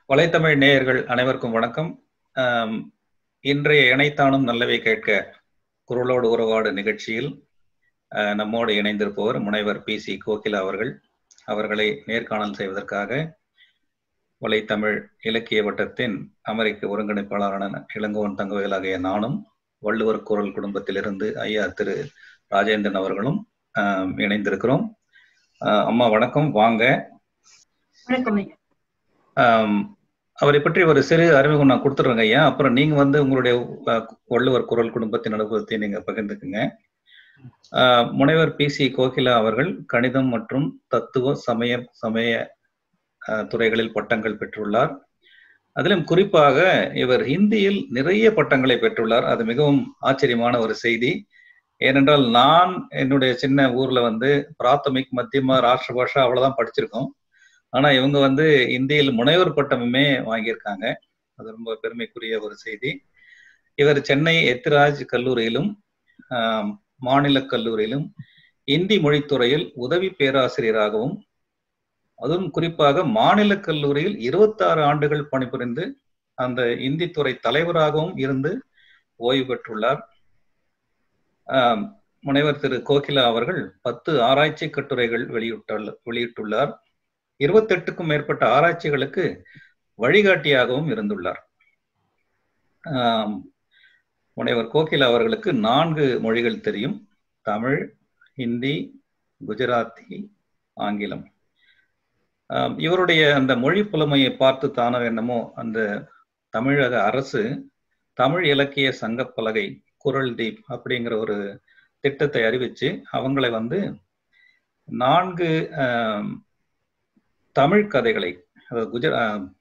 வலைத்தமிழ் நேயர்கள் அனைவருக்கும் வணக்கம் ஆம், இன்றைய இணைத்தானும் நல்லவை கேட்க குரலோடு உறவாடு நிகழ்ச்சியில் அஹ், நம்மோடு இணைந்திருப்பவர் முனைவர் பி சி கோகிலா அவர்கள் அவர்களை நேர்காணல் செய்வதற்காக வலைத்தமிழ் இலக்கிய வட்டத்தின் அமெரிக்க ஒருங்கிணைப்பாளரான இளங்கோவன் தங்கவேல் ஆகிய நானும் வள்ளுவர் குரல் குடும்பத்திலிருந்து ஐயா திரு ராஜேந்திரன் அவர்களும் ஆம், இணைந்திருக்கிறோம் அஹ், அம்மா வணக்கம் வாங்க வணக்கம் ஐயா ஆம், அவரை பற்றி ஒரு சிறு அறிமுகம் நான் கொடுத்துட்றேங்க ஐயா அப்புறம் நீங்க வந்து உங்களுடைய அஹ், வள்ளுவர் குரல் குடும்பத்தின் அனுபவத்தை நீங்க பகிர்ந்துக்குங்க ஆஹ், முனைவர் பி சி கோகிலா அவர்கள் கணிதம் மற்றும் தத்துவ சமய சமய ஆஹ், துறைகளில் பட்டங்கள் பெற்றுள்ளார் அதிலும் குறிப்பாக இவர் ஹிந்தியில் நிறைய பட்டங்களை பெற்றுள்ளார் அது மிகவும் ஆச்சரியமான ஒரு செய்தி ஏனென்றால் நான் என்னுடைய சின்ன ஊர்ல வந்து பிராத்தமிக் மத்தியமா ராஷ்டிர பாஷா அவ்வளவுதான் படிச்சிருக்கோம் ஆனா இவங்க வந்து இந்தியில் முனைவர் பட்டமுமே வாங்கியிருக்காங்க அது ரொம்ப பெருமைக்குரிய ஒரு செய்தி இவர் சென்னை எத்திராஜ் கல்லூரியிலும் ஆம், மாநில கல்லூரியிலும் இந்தி மொழித்துறையில் உதவி பேராசிரியராகவும் அதுவும் குறிப்பாக மாநில கல்லூரியில் இருபத்தாறு ஆண்டுகள் பணிபுரிந்து அந்த இந்தி துறை தலைவராகவும் இருந்து ஓய்வு பெற்றுள்ளார் ஆம், முனைவர் திரு கோகிலா அவர்கள் பத்து ஆராய்ச்சி கட்டுரைகள் வெளியிட்டுள்ள வெளியிட்டுள்ளார் இருபத்தெட்டுக்கும் மேற்பட்ட ஆராய்ச்சிகளுக்கு வழிகாட்டியாகவும் இருந்துள்ளார் ஆம், முனைவர் கோகிலா அவர்களுக்கு நான்கு மொழிகள் தெரியும் தமிழ் ஹிந்தி குஜராத்தி ஆங்கிலம் ஆம், இவருடைய அந்த மொழி புலமையை பார்த்து தானோ என்னமோ அந்த தமிழக அரசு தமிழ் இலக்கிய சங்கப் பலகை குரல் தீப் அப்படிங்கிற ஒரு திட்டத்தை அறிவிச்சு அவங்களை வந்து நான்கு ஆம், தமிழ் கதைகளை அதாவது குஜரா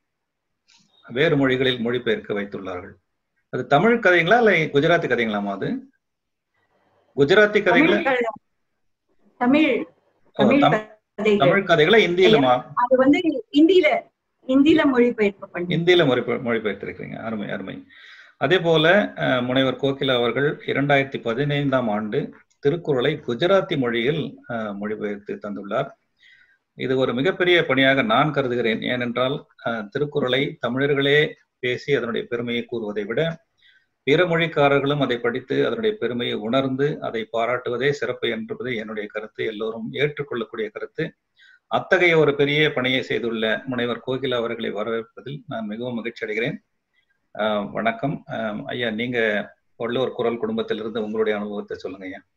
வேறு மொழிகளில் மொழிபெயர்க்க வைத்துள்ளார்கள் அது தமிழ் கதைங்களா இல்ல குஜராத்தி கதைங்களாமா அது குஜராத்தி கதைகளை தமிழ் தமிழ் ஓ, தமிழ் தம்- கதைகள் தமிழ் கதைகளை இந்தியில மா- அது வந்து இந்தியில இந்தியில மொழிபெயர்ப்பு பண்ணி இந்தியில மொழி மொழிபெயர்த்திருக்கிறீங்க அருமை அருமை அதே போல அஹ், முனைவர் கோகிலா அவர்கள் இரண்டாயிரத்தி பதினைந்தாம் ஆண்டு திருக்குறளை குஜராத்தி மொழியில் அஹ், மொழிபெயர்த்து தந்துள்ளார் இது ஒரு மிகப்பெரிய பணியாக நான் கருதுகிறேன் ஏனென்றால் அஹ், திருக்குறளை தமிழர்களே பேசி அதனுடைய பெருமையை கூறுவதை விட பிற மொழிக்காரர்களும் அதை படித்து அதனுடைய பெருமையை உணர்ந்து அதை பாராட்டுவதே சிறப்பு என்பது என்னுடைய கருத்து எல்லோரும் ஏற்றுக்கொள்ளக்கூடிய கருத்து அத்தகைய ஒரு பெரிய பணியை செய்துள்ள முனைவர் கோகிலா அவர்களை வரவேற்பதில் நான் மிகவும் மகிழ்ச்சி அடைகிறேன் ஆஹ் வணக்கம் ஆஹ் ஐயா நீங்க வள்ளுவர் குரல் குடும்பத்திலிருந்து உங்களுடைய அனுபவத்தை சொல்லுங்க ஐயா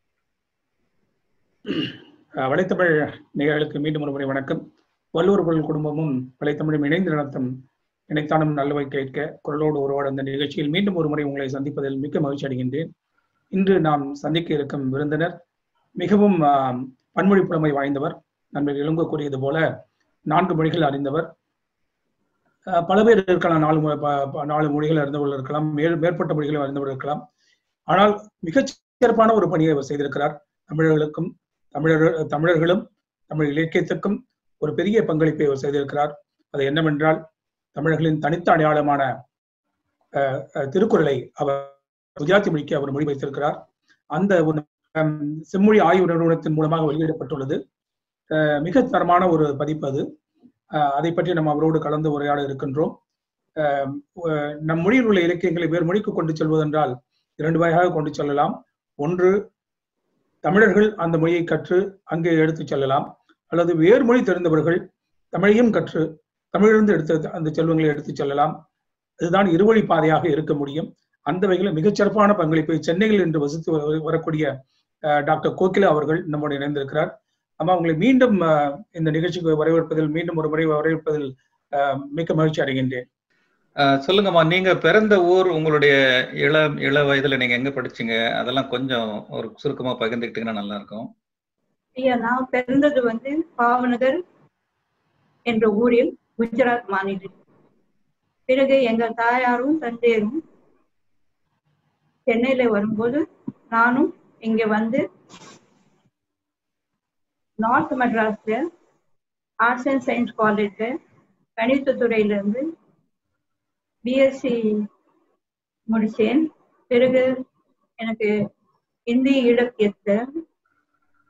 அஹ் வலைத்தமிழ் நிகழ்களுக்கு மீண்டும் ஒரு முறை வணக்கம் வள்ளுவர் குரல் குடும்பமும் வலைத்தமிழும் இணைந்து நடத்தும் இணைத்தானும் நல்லவை கேட்க குரலோடு உருவாட அந்த நிகழ்ச்சியில் மீண்டும் ஒரு முறை உங்களை சந்திப்பதில் மிக்க மகிழ்ச்சி அடைகின்றேன் இன்று நாம் சந்திக்க இருக்கும் விருந்தினர் மிகவும் ஆஹ், பன்மொழி புலமை வாய்ந்தவர் நண்பர் இளங்கோ கூறியது போல நான்கு மொழிகள் அறிந்தவர் அஹ், பல பேர் இருக்கலாம் நாலு மொ- ப- ப- நாலு மொழிகள் அறிந்தவர்கள் இருக்கலாம் மேல் மேற்பட்ட மொழிகள் அறிந்தவர்கள் இருக்கலாம் ஆனால் மிகச் சிறப்பான ஒரு பணியை அவர் செய்திருக்கிறார் தமிழர்களுக்கும் தமிழர் தமிழர்களும் தமிழ் இலக்கியத்துக்கும் ஒரு பெரிய பங்களிப்பை அவர் செய்திருக்கிறார் அது என்னவென்றால் தமிழர்களின் தனித்த அடையாளமான அஹ், அஹ், திருக்குறளை அவர் குஜராத்தி மொழிக்கு அவர் மொழிபெயர்த்திருக்கிறார் அந்த ஒரு ஹம், செம்மொழி ஆய்வு நிறுவனத்தின் மூலமாக வெளியிடப்பட்டுள்ளது அஹ், மிக தரமான ஒரு பதிப்பு அது அஹ், அதை பற்றி நம்ம அவரோடு கலந்து உரையாட இருக்கின்றோம் அஹ், அஹ், நம் மொழியில் உள்ள இலக்கியங்களை வேறு மொழிக்கு கொண்டு செல்வதென்றால் இரண்டு வகையாக கொண்டு செல்லலாம் ஒன்று தமிழர்கள் அந்த மொழியை கற்று அங்கே எடுத்துச் செல்லலாம் அல்லது வேறு மொழி தெரிந்தவர்கள் தமிழையும் கற்று தமிழிலிருந்து எடுத்து அந்த செல்வங்களை எடுத்துச் செல்லலாம் இதுதான் இருவழி பாதையாக இருக்க முடியும் அந்த வகையில் மிகச்சிறப்பான பங்களிப்பை சென்னையில் இன்று வசித்து வர- வரக்கூடிய அஹ், டாக்டர் கோகிலா அவர்கள் நம்மோடு இணைந்திருக்கிறார் அம்மா உங்களை மீண்டும் அஹ், இந்த நிகழ்ச்சிக்கு வரவேற்பதில் மீண்டும் ஒரு முறை வரவேற்பதில் அஹ், மிக்க மகிழ்ச்சி அடைகின்றேன் ஆஹ் சொல்லுங்கம்மா நீங்க பிறந்த ஊர் உங்களுடைய இள இள வயதுல நீங்க எங்க படிச்சீங்க அதெல்லாம் கொஞ்சம் ஒரு சுருக்கமா பகிர்ந்துக்கிட்டீங்கன்னா நல்லா இருக்கும் ஐயா நான் பிறந்தது வந்து பாவநகர் என்ற ஊரில் குஜராத் மாநிலம் பிறகு எங்கள் தாயாரும் தந்தையரும் சென்னையில வரும்போது நானும் இங்க வந்து நார்த் மெட்ராஸ்ல ஆர்ட்ஸ் அண்ட் சயின்ஸ் காலேஜ்ல கணிதத்துறையில இருந்து பிஎஸ்சி முடிச்சேன் பிறகு எனக்கு இந்தி இலக்கியத்துல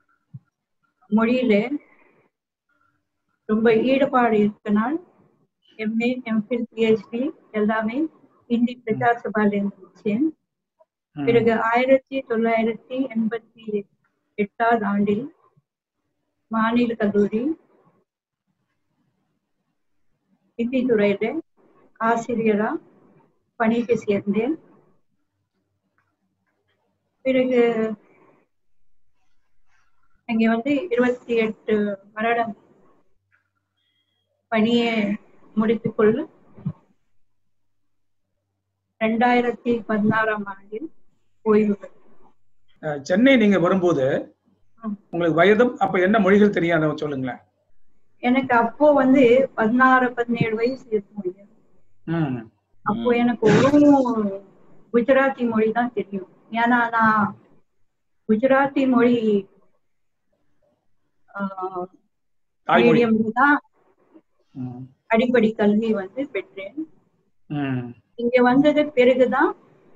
மொழியில ரொம்ப ஈடுபாடு இருக்கனால் எம்ஏ எம்ஃபில் பிஹெச்டி எல்லாமே ஹிந்தி பிரச்சார் சபால இருந்துச்சு ம். பிறகு ஆயிரத்தி தொள்ளாயிரத்தி எண்பத்தி எட்டாவது ஆண்டில் மாநில கல்லூரி ஹிந்தி துறையில ஆசிரியரா பணிக்கு சேர்ந்தேன் பிறகு அங்கே வந்து இருபத்தி எட்டு வருடம் பணியை முடித்துக்கொள்ள ரெண்டாயிரத்தி பதினாறாம் ஆண்டில் ஓய்வு பெற்றேன். அஹ், சென்னை நீங்க வரும்போது ம். உங்களுக்கு வயதும் அப்ப என்ன மொழிகள் தெரியும் அதை சொல்லுங்களேன் எனக்கு அப்போ வந்து பதினாறு பதினேழு வயசு இருக்க முடியும் ம். அப்போ எனக்கு ஒரு குஜராத்தி மொழி தான் தெரியும் ஏன்னா நான் குஜராத்தி மொழி தாய்மொழி மீடியம்ல தான் ம். அடிப்படை கல்வி வந்து பெற்றேன் ம். இங்க வந்தது பிறகுதான்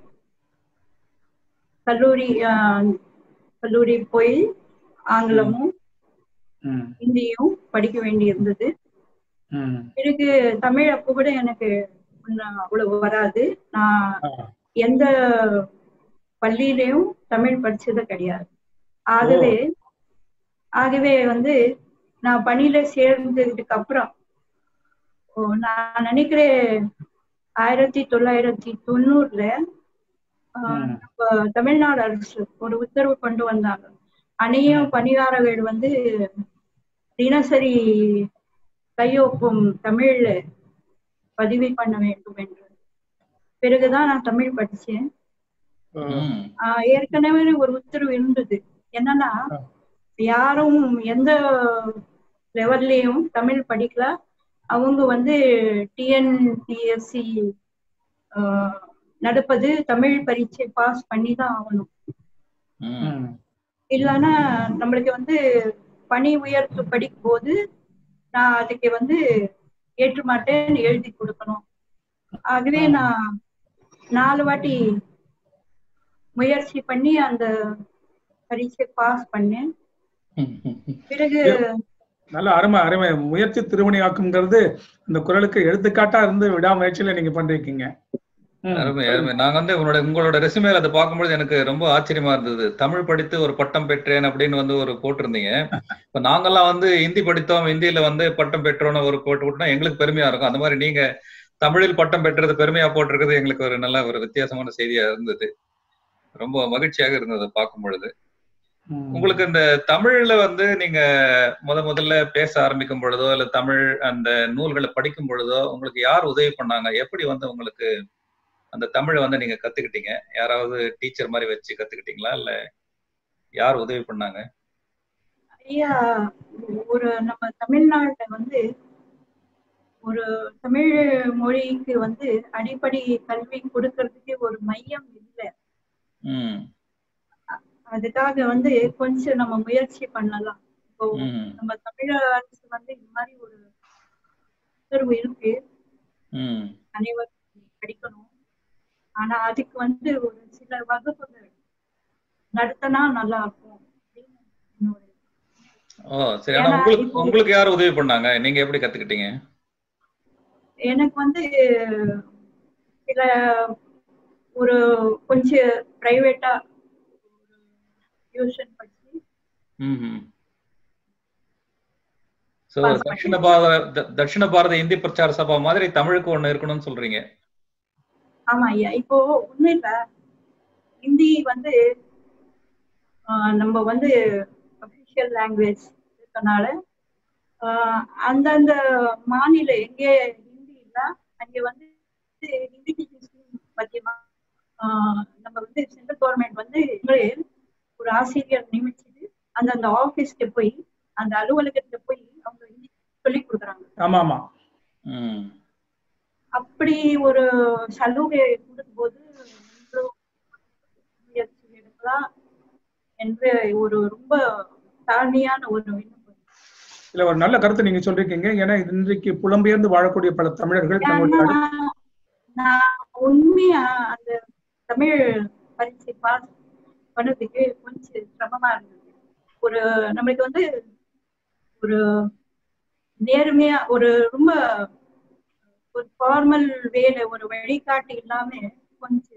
கல்லூரி ஆஹ், கல்லூரி போய் ஆங்கிலமும் ம். ஹிந்தியும் படிக்க வேண்டி இருந்தது ம். பிறகு தமிழ் அப்போ கூட எனக்கு ஒண்ணும் அவ்வளவு வராது நான் ஆ. எந்த பள்ளியிலையும் தமிழ் படிச்சது கிடையாது ஆகவே ஆகவே வந்து நான் பணியில சேர்ந்ததுக்கு அப்புறம் ஓ, நான் நினைக்கிறேன் ஆயிரத்தி தொள்ளாயிரத்தி தொண்ணூறுல ஆஹ், ம். நம்ம தமிழ்நாடு அரசு ஒரு உத்தரவு கொண்டு வந்தாங்க அநேக பணியாளர்கள் வந்து தினசரி கையொப்பம் தமிழ்ல பதிவு பண்ண வேண்டும் என்று பிறகுதான் நான் தமிழ் படிச்சேன் ம். ஆஹ் ஏற்கனவே ஒரு உத்தரவு இருந்தது என்னன்னா ஆ. யாரும் எந்த லெவல்லையும் தமிழ் படிக்கல அவங்க வந்து டிஎன்பிஎஸ்சி நடப்பது தமிழ் பரீட்சை பாஸ் பண்ணி தான் ஆகணும் ம். ம். இல்லைன்னா நம்மளுக்கு வந்து பணி உயர்த்து படிக்கும் போது நான் அதுக்கு வந்து ஏற்று மாட்டேன்னு எழுதி கொடுக்கணும் ஆகவே நான் நாலு வாட்டி முயற்சி பண்ணி அந்த பரீட்சை பாஸ் பண்ணேன் பிறகு நல்ல அருமை அருமை முயற்சி திருவினையாக்குங்கிறது இந்த குரலுக்கு எடுத்துக்காட்டா இருந்து விடாமுயற்சியில நீங்க பண்றீங்க ம். அருமை அருமை நாங்க வந்து உங்களோட உங்களோட ரெசுமேல அதை பார்க்கும்போது எனக்கு ரொம்ப ஆச்சரியமா இருந்தது தமிழ் படித்து ஒரு பட்டம் பெற்றேன் அப்படின்னு வந்து ஒரு போட்டிருந்தீங்க இப்ப நாங்கெல்லாம் வந்து ஹிந்தி படித்தோம் ஹிந்தியில வந்து பட்டம் பெற்றோம்னு ஒரு போட்டு விட்டோம் எங்களுக்கு பெருமையா இருக்கும் அந்த மாதிரி நீங்க தமிழில் பட்டம் பெற்றது பெருமையா போட்டிருக்கிறது எங்களுக்கு ஒரு நல்ல ஒரு வித்தியாசமான செய்தியா இருந்தது ரொம்ப மகிழ்ச்சியாக இருந்தது பார்க்கும் பொழுது ம். உங்களுக்கு இந்த தமிழ்ல வந்து நீங்க முத முதல்ல பேச ஆரம்பிக்கும் பொழுதோ இல்ல தமிழ் அந்த நூல்களை படிக்கும் பொழுதோ உங்களுக்கு யார் உதவி பண்ணாங்க எப்படி வந்து உங்களுக்கு அந்த தமிழை வந்து நீங்க கத்துக்கிட்டீங்க யாராவது டீச்சர் மாதிரி வச்சு கத்துக்கிட்டீங்களா இல்ல யார் உதவி பண்ணாங்க ஐயா ஒரு நம்ம தமிழ்நாட்டுல வந்து ஒரு தமிழ் மொழிக்கு வந்து அடிப்படை கல்வி கொடுக்கறதுக்கு ஒரு மையம் இல்லை ம் அதுக்காக வந்து கொஞ்சம் நம்ம முயற்சி பண்ணலாம் இப்போ ம் நம்ம தமிழக அரசு வந்து இந்த மாதிரி ஒரு உத்தரவு இருக்கு ம் அனைவரும் படிக்கணும் ஆனா அதுக்கு வந்து ஒரு சில வகுப்புகள் நடத்தினா நல்லா இருக்கும் அப்படின்னு என்னோட ஓ சரி ஆனா ஏன்னா உங்களுக்கு இப்போ- உங்களுக்கு யார் உதவி பண்ணாங்க நீங்க எப்படி கத்துக்கிட்டீங்க எனக்கு வந்து சில ஒரு கொஞ்சம் பிரைவேட்டா டியூஷன் படிச்சு ம் சோ Pass பண்ணி. தட்சிண பாரத த- தட்சிண பாரத இந்தி பிரச்சார சபா மாதிரி தமிழுக்கு ஒண்ணு இருக்கணும்னு சொல்றீங்க ஆமா ஐயா இப்போ ஒண்ணும் இல்ல ஹிந்தி வந்து ஆஹ், நம்ம வந்து அபிஷியல் லாங்குவேஜ் இருக்கனால ஆஹ், அந்தந்த மாநில எங்கே ஹிந்தி இல்ல அங்க வந்து ஹிந்தி டீச்சிங் ஸ்கூல் மத்தியமா ஆஹ், நம்ம வந்து சென்ட்ரல் கவர்மெண்ட் வந்து எங்களே ஒரு ஆசிரியர் நியமிச்சுட்டு அந்தந்த ஆபீஸ்க்கு போய் அந்த அலுவலகத்துல போய் அவங்க ஹிந்தி சொல்லி கொடுக்குறாங்க ஆமா ஆமா ம் அப்படி ஒரு சலுகை கொடுக்கும்போது நீங்களும் முயற்சி எடுக்கலாம் என்று ஒரு ரொம்ப தாழ்மையான ஒரு விண்ணப்பம் இதுல ஒரு நல்ல கருத்து நீங்க சொல்றீங்க ஏன்னா இது இன்றைக்கு புலம்பெயர்ந்து வாழக்கூடிய பல தமிழர்கள் தங்களுடைய ஏன்னா, நான் உண்மையா அந்த தமிழ் பரீட்சை பாஸ் பண்ணதுக்கு கொஞ்சம் சிரமமா இருந்தது ஒரு நம்மளுக்கு வந்து ஒரு நேர்மையா ஒரு ரொம்ப ஒரு ஃபார்மல் வேல ஒரு வழிகாட்டு இல்லாம கொஞ்சம்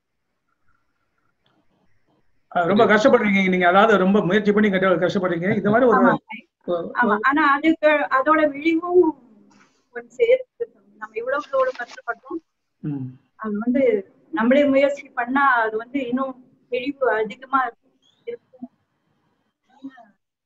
அஹ் ரொம்ப கஷ்டப்படுறீங்க நீங்க அதாவது ரொம்ப முயற்சி பண்ணி கட்ட கஷ்டப்படுறீங்க இந்த மாதிரி ஒரு ஆமா ஒரு- ஆமா ஆனா அதுக்கு அதோட விளைவும் கொஞ்சம் சேர்த்து நம்ம இவ்வளவு இவ்வளவு கஷ்டப்பட்டோம் ம். அது வந்து நம்மளே முயற்சி பண்ணா அது வந்து இன்னும் தெளிவு அதிகமா இருக்கும் இருக்கும் அப்படின்னு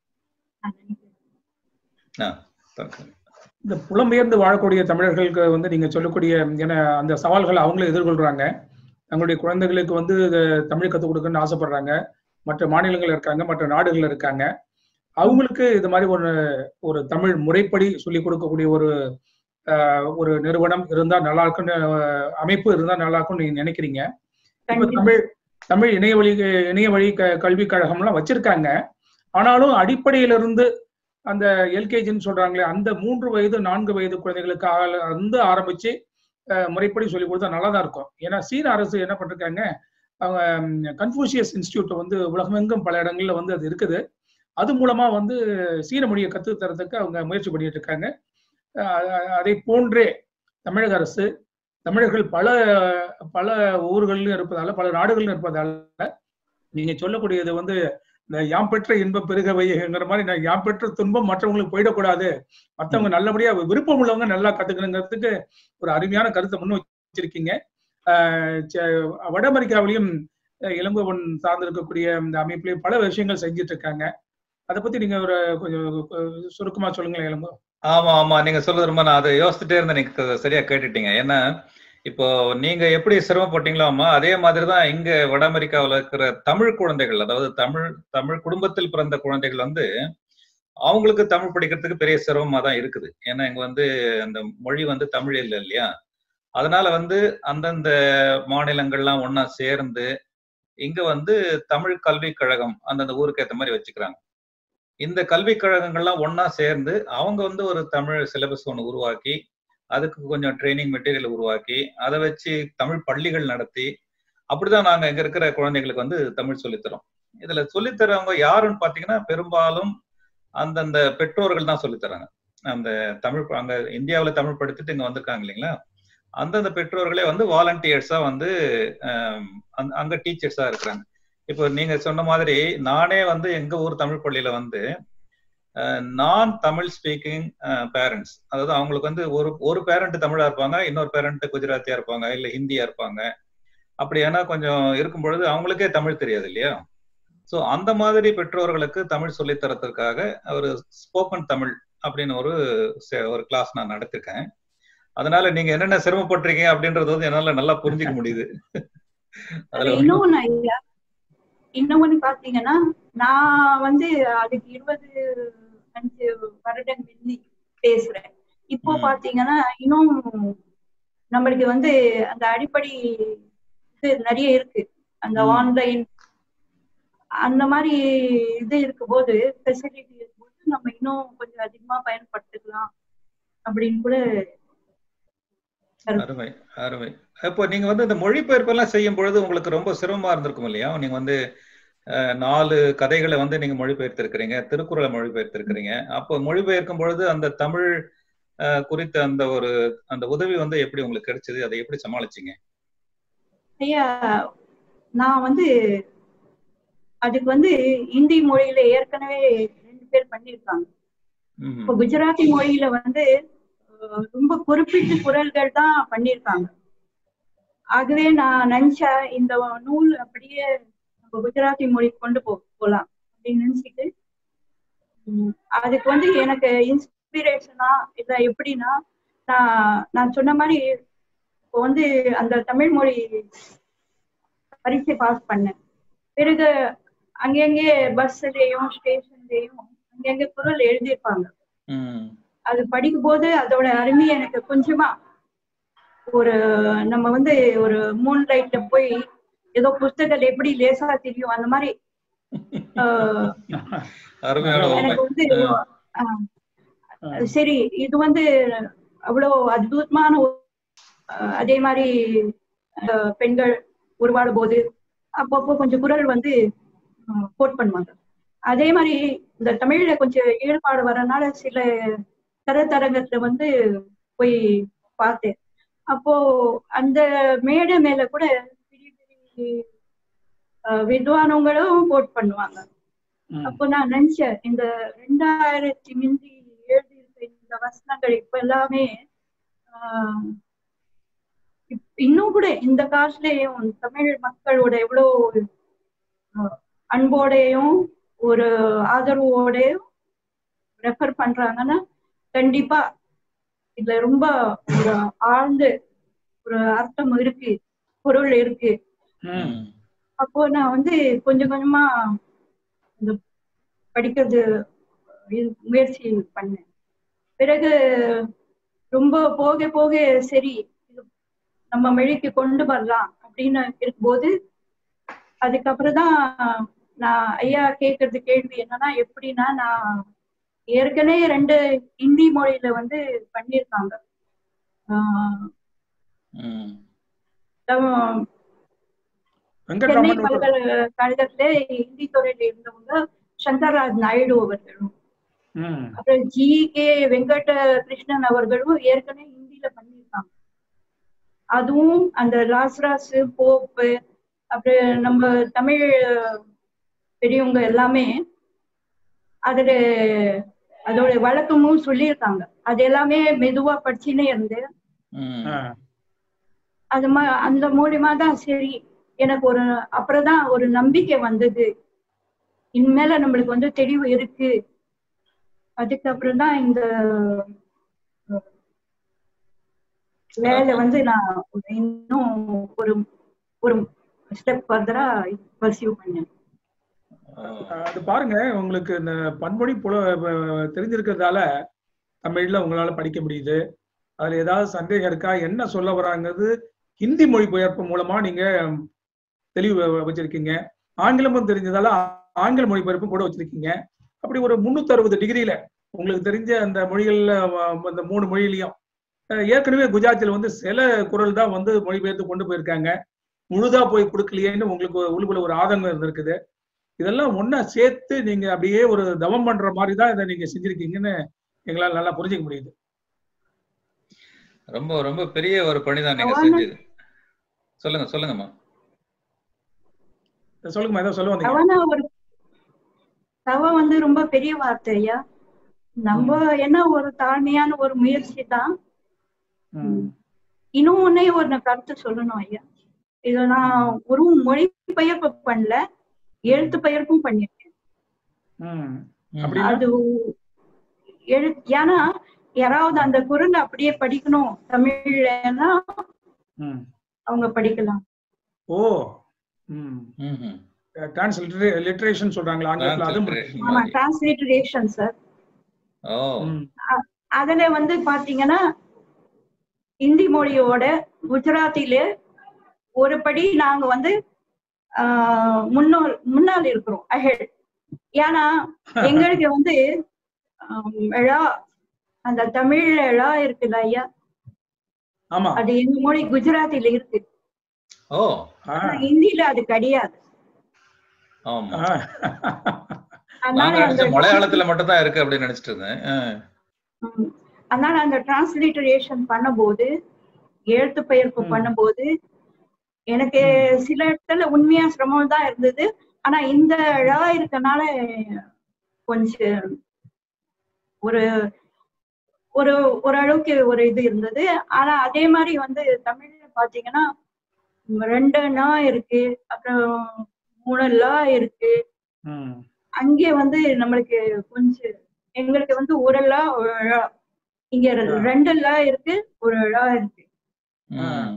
நான் நினைக்கிறேன் ஆ, தங்க. இந்த புலம்பெயர்ந்து வாழக்கூடிய தமிழர்களுக்கு வந்து நீங்க சொல்லக்கூடிய ஏன்னா அந்த சவால்களை அவங்களும் எதிர்கொள்றாங்க தங்களுடைய குழந்தைகளுக்கு வந்து இது தமிழ் கற்றுக் கொடுக்கணும்னு ஆசைப்படுறாங்க மற்ற மாநிலங்கள் இருக்காங்க மற்ற நாடுகள் இருக்காங்க அவங்களுக்கு இது மாதிரி ஒரு ஒரு தமிழ் முறைப்படி சொல்லிக் கொடுக்கக்கூடிய ஒரு ஆஹ், ஒரு நிறுவனம் இருந்தா நல்லா இருக்கும்னு ஆஹ், அமைப்பு இருந்தா நல்லா இருக்கும்னு நீங்க நினைக்கிறீங்க இப்ப கண்டிப்பா. தமிழ் தமிழ் இணைய வழி இணைய வழி க கல்விக் கழகம்லாம் வச்சிருக்காங்க ஆனாலும் அடிப்படையிலிருந்து அந்த எல்கேஜின்னு சொல்றாங்களே அந்த மூன்று வயது நான்கு வயது குழந்தைகளுக்கு ஆ- வந்து ஆரம்பிச்சு அஹ், முறைப்படி சொல்லி கொடுத்தா நல்லா தான் இருக்கும் ஏன்னா சீன அரசு என்ன பண்ணிருக்காங்க அவங்க கன்ஃபூசியஸ் இன்ஸ்டியூட் வந்து உலகமெங்கும் பல இடங்கள்ல வந்து அது இருக்குது அது மூலமா வந்து சீன மொழியை கற்றுத் தரதுக்கு அவங்க முயற்சி பண்ணிட்டு இருக்காங்க அஹ், அதை போன்றே தமிழக அரசு தமிழர்கள் பல பல ஊர்கள்லயும் இருப்பதால பல நாடுகள்ல இருப்பதால நீங்க சொல்லக்கூடியது வந்து இந்த யாம் பெற்ற இன்பம் பெருக வைங்கிற மாதிரி நான் யாம் பெற்ற துன்பம் மற்றவங்களுக்கு போயிடக்கூடாது மற்றவங்க நல்லபடியா விருப்பம் உள்ளவங்க நல்லா கத்துக்கணுங்கிறதுக்கு ஒரு அருமையான கருத்தை முன் வச்சிருக்கீங்க ஆஹ் ச- வட அமெரிக்காவிலையும் அஹ், இளங்கோவன் சார்ந்திருக்கக்கூடிய இந்த அமைப்புலயும் பல விஷயங்கள் செஞ்சுட்டு இருக்காங்க அதை பத்தி நீங்க ஒரு கொஞ்சம் அஹ், சுருக்கமா சொல்லுங்களேன் இளங்கோ ஆமா ஆமா நீங்க சொல்றது ரொம்ப நான் அதை யோசிச்சுட்டே இருந்தேன் நீங்க க- சரியா கேட்டுட்டீங்க ஏன்னா இப்போ நீங்க எப்படி சிரமப்பட்டீங்களோ அம்மா அதே மாதிரிதான் இங்க வட அமெரிக்காவுல இருக்கிற தமிழ் குழந்தைகள் அதாவது தமிழ் தமிழ் குடும்பத்தில் பிறந்த குழந்தைகள் வந்து அவங்களுக்கு தமிழ் படிக்கிறதுக்கு பெரிய சிரமமா தான் இருக்குது ஏன்னா இங்க வந்து அந்த மொழி வந்து தமிழ் இல்லை இல்லையா அதனால வந்து அந்தந்த மாநிலங்கள்லாம் ஒண்ணா சேர்ந்து இங்க வந்து தமிழ் கல்விக் கழகம் அந்தந்த ஊருக்கு ஏத்த மாதிரி வச்சுக்கிறாங்க இந்த கல்விக் கழகங்கள்லாம் ஒண்ணா சேர்ந்து அவங்க வந்து ஒரு தமிழ் சிலபஸ் ஒன்று உருவாக்கி அதுக்கு கொஞ்சம் ட்ரைனிங் மெட்டீரியல் உருவாக்கி அதை வச்சு தமிழ் பள்ளிகள் நடத்தி அப்படிதான் நாங்க இங்க இருக்கிற குழந்தைகளுக்கு வந்து தமிழ் சொல்லித்தரோம் இதுல சொல்லித்தரவங்க யாருன்னு பாத்தீங்கன்னா பெரும்பாலும் அந்தந்த பெற்றோர்கள் தான் சொல்லித்தராங்க அந்த தமிழ் ப- அங்க இந்தியாவுல தமிழ் படித்துட்டு இங்க வந்திருக்காங்க இல்லைங்களா அந்தந்த பெற்றோர்களே வந்து வாலண்டியர்ஸா வந்து ஆம், அங்க- அங்க டீச்சர்ஸா இருக்கிறாங்க இப்போ நீங்க சொன்ன மாதிரி நானே வந்து எங்க ஊர் தமிழ் பள்ளியில வந்து நான் தமிழ் ஸ்பீக்கிங் பேரண்ட்ஸ் அதாவது அவங்களுக்கு வந்து ஒரு ஒரு பேரண்ட் தமிழா இருப்பாங்க இன்னொரு பேரண்ட் குஜராத்தியா இருப்பாங்க இல்ல ஹிந்தியா இருப்பாங்க அப்படி ஏன்னா கொஞ்சம் இருக்கும் பொழுது அவங்களுக்கே தமிழ் தெரியாது இல்லையா சோ அந்த மாதிரி பெற்றோர்களுக்கு தமிழ் சொல்லித் தரத்துக்காக ஒரு ஸ்போக்கன் தமிழ் அப்படின்னு ஒரு செ- ஒரு கிளாஸ் நான் நடத்திருக்கேன் அதனால நீங்க என்னென்ன சிரமப்பட்டிருக்கீங்க அப்படின்றது வந்து என்னால நல்லா புரிஞ்சுக்க முடியுது அதுல ஒண்ணும் இன்னொன்னு ஐயா இன்னொன்னு பாத்தீங்கன்னா நான் வந்து அதுக்கு இருபது அஞ்சு வருடம் முந்தி பேசுறேன் இப்போ ம். பாத்தீங்கன்னா இன்னும் நம்மளுக்கு வந்து அந்த அடிப்படை இது நிறைய இருக்கு அந்த ம். ஆன்லைன் அந்த மாதிரி இது இருக்கும்போது ஃபெசிலிட்டி இருக்கும்போது நம்ம இன்னும் கொஞ்சம் அதிகமா பயன்படுத்திக்கலாம் அப்படின்னு கூட அருமை அருமை இப்போ நீங்க வந்து இந்த மொழிபெயர்ப்பெல்லாம் செய்யும் பொழுது உங்களுக்கு ரொம்ப சிரமமா இருந்திருக்கும் இல்லையா நீங்க வந்து அஹ், நாலு கதைகளை வந்து நீங்க மொழிபெயர்த்திருக்கிறீங்க திருக்குறளை மொழிபெயர்த்திருக்கிறீங்க அப்போ மொழிபெயர்க்கும் பொழுது அந்த தமிழ் அஹ், குறித்த அந்த ஒரு அந்த உதவி வந்து எப்படி உங்களுக்கு கிடைச்சது அதை எப்படி சமாளிச்சீங்க ஐயா நான் வந்து அதுக்கு வந்து இந்தி மொழியில ஏற்கனவே ரெண்டு பேர் பண்ணியிருக்காங்க ம்ஹும். இப்போ குஜராத்தி மொழியில வந்து அஹ், ரொம்ப குறிப்பிட்ட குரல்கள் தான் பண்ணியிருக்காங்க ஆகவே நான் நினைச்சேன் இந்த நூல் அப்படியே நம்ம குஜராத்தி மொழி கொண்டு போ போலாம் அப்படின்னு நினைச்சிட்டு உம், அதுக்கு வந்து எனக்கு இன்ஸ்பிரேஷனா இத எப்படின்னா நான் நான் சொன்ன மாதிரி இப்போ வந்து அந்த தமிழ் மொழி பரீட்சை பாஸ் பண்ணேன் பிறகு அங்கங்கே பஸ்லயும் ஸ்டேஷன்லயும் அங்கங்க குரல் எழுதியிருப்பாங்க ம். அது படிக்கும் போது அதோட அருமை எனக்கு கொஞ்சமா ஒரு நம்ம வந்து ஒரு மூன் லைட்ல போய் ஏதோ புஸ்தகங்கள் எப்படி லேசா தெரியும் அந்த மாதிரி ஆஹ், அருமையான உண்மை எனக்கு வந்து ஆஹ், சரி இது வந்து அவ்வளவு அற்புதமான ஒரு- ஆஹ், அதே மாதிரி ஆஹ், பெண்கள் உருவாடும் போது அப்பப்போ கொஞ்சம் குரல் வந்து கோட் பண்ணுவாங்க அதே மாதிரி இந்த தமிழ்ல கொஞ்சம் ஈடுபாடு வரனால சில தரத்தரங்கத்துல வந்து போய் பார்த்தேன் அப்போ அந்த மேடை மேல கூட பெரிய பெரிய அஹ், வித்வானவங்களும் கோட் பண்ணுவாங்க ம். அப்போ நான் நினைச்சேன் இந்த ரெண்டாயிரத்தி முந்தி எழுதி இருக்க இந்த வசனங்கள் இப்ப எல்லாமே ஆஹ், இப்- இன்னும் கூட இந்த காலத்துலயும் தமிழ் மக்களோட எவ்வளவு ஒரு ஆஹ், அன்போடையும் ஒரு ஆதரவோடையும் ரெஃபர் பண்றாங்கன்னா கண்டிப்பா இதுல ரொம்ப ஒரு ஆழ்ந்த ஒரு அர்த்தம் இருக்கு பொருள் இருக்கு ம். அப்போ நான் வந்து கொஞ்சம் கொஞ்சமா இந்த படிக்கிறது இது முயற்சி பண்ணேன் பிறகு ரொம்ப போக போக சரி இது நம்ம மொழிக்கு கொண்டு வரலாம் அப்படின்னு இருக்கும்போது அதுக்கப்புறம் தான் நான் ஐயா கேட்கறது கேள்வி என்னன்னா எப்படின்னா நான் ஏற்கனவே ரெண்டு ஹிந்தி மொழியில வந்து பண்ணியிருக்காங்க ஆஹ் ம். தம்- சென்னை வெங்கட்ராமன் ஒரு- பல்கலைக்கழகத்திலே ஹிந்தி துறையில இருந்தவங்க சங்கர்ராஜ் நாயுடு அவர்களும் ம். அப்புறம் ஜி கே வெங்கட கிருஷ்ணன் அவர்களும் ஏற்கனவே ஹிந்தியில பண்ணியிருக்காங்க அதுவும் அந்த ராஸ்ராசு போப்பு அப்புறம் நம்ம தமிழ் பெரியவங்க எல்லாமே அதுல அதோட வழக்கமும் சொல்லியிருக்காங்க அது எல்லாமே மெதுவா படிச்சுன்னே இருந்தேன் ம். ஆ. அது மா அந்த மூலியமா தான் சரி எனக்கு ஒரு அப்புறம் தான் ஒரு நம்பிக்கை வந்தது இனிமேல நம்மளுக்கு வந்து தெளிவு இருக்கு அதுக்கப்புறம் தான் இந்த அஹ், வேலை வந்து நான் இன்னும் ஒரு ஒரு ஸ்டெப் ஃபர்தரா பர்சியூ பண்ணேன் ஆ. அது பாருங்க உங்களுக்கு இந்த பன்மொழி புல அஹ் தெரிஞ்சிருக்கிறதால தமிழ்ல உங்களால படிக்க முடியுது அதுல ஏதாவது சந்தேகம் இருக்கா என்ன சொல்ல வராங்கிறது ஹிந்தி மொழிபெயர்ப்பு மூலமா நீங்க தெளிவு வ- வச்சிருக்கீங்க ஆங்கிலமும் தெரிஞ்சதால ஆ- ஆங்கில மொழிபெயர்ப்பும் கூட வச்சிருக்கீங்க அப்படி ஒரு முன்னூத்தி அறுபது டிகிரியில உங்களுக்கு தெரிஞ்ச அந்த மொழிகள்ல வ- அந்த மூணு மொழியிலையும் அஹ் ஏற்கனவே குஜராத்தில் வந்து சில குரல் தான் வந்து மொழிபெயர்த்து கொண்டு போயிருக்காங்க முழுதா போய் கொடுக்கலையேன்னு உங்களுக்கு உள்ளுக்குள்ள ஒரு ஆதங்கம் இருந்திருக்குது இதெல்லாம் ஒண்ணா சேர்த்து நீங்க அப்படியே ஒரு தவம் பண்ற மாதிரி தான் இதை நீங்க செஞ்சிருக்கீங்கன்னு எங்களால நல்லா புரிஞ்சுக்க முடியுது ரொம்ப ரொம்ப பெரிய ஒரு பணிதான் நீங்க அவான- செஞ்சது சொல்லுங்க சொல்லுங்கம்மா சொல்லுங்கம்மா ஏதோ சொல்ல வந்தீங்க தவனா ஒரு தவம் வந்து ரொம்ப பெரிய வார்த்தை ஐயா நம்ம என்ன ஒரு தாழ்மையான ஒரு முயற்சி தான் ம். இன்னும் ஒன்னே ஒரு கருத்து சொல்லணும் ஐயா இத நான் ஒரு மொழி பெயர்ப்பு பண்ணல எழுத்து பெயர்ப்பும் பண்ணிருக்கேன் ம். ம். அப்படின்னா? அது எழு ஏன்னா யாராவது அந்த குரல் அப்படியே படிக்கணும் தமிழ்லன்னா ம். அவங்க படிக்கலாம் ஓ ம் ம்ஹும். டிரான்ஸ்லிட்ரேஷன் சொல்றாங்களா ஆங்கிலத்துல அதுவும் Transliteration ஆமா மாதிரி. டிரான்ஸ்லேட்டரேஷன் சார் ஓ ம். அதுல வந்து பாத்தீங்கன்னா இந்தி மொழியோட குஜராத்தில ஒரு படி நாங்க வந்து ஆஹ், முன்னோல் முன்னால் இருக்கிறோம் அஹெட் ஏன்னா எங்களுக்கு வந்து ஆம், ழ அந்த தமிழ் ழ இருக்குல்ல ஐயா ஆமா அது எங்க மொழி குஜராத்தில இருக்கு ஓ ஆ. ஆனா ஹிந்தில அது கிடையாது ஆமா ஆ. அதனால நாங்க அந்த நினைச்ச மலையாளத்துல மட்டும் தான் இருக்கு அப்படின்னு நினைச்சிட்டு இருந்தேன் ஆ. ம். அதனால அந்த டிரான்ஸ்லிட்டரேஷன் பண்ணும்போது எழுத்து பெயர்ப்பு ம். பண்ணும்போது எனக்கு சில இடத்துல உண்மையா சிரமம் தான் இருந்தது ஆனா இந்த ழ இருக்கனால கொஞ்சம் ஒரு ஒரு ஓரளவுக்கு ஒரு இது இருந்தது ஆனா அதே மாதிரி வந்து தமிழ்ல பாத்தீங்கன்னா ரெண்டு நா இருக்கு அப்புறம் மூணு லா இருக்கு ம். அங்கே வந்து நம்மளுக்கு கொஞ்சம் எங்களுக்கு வந்து ஒரு லா ஒரு ழ. இங்க ரெ- ரெண்டு லா இருக்கு ஒரு ழா இருக்கு ம்.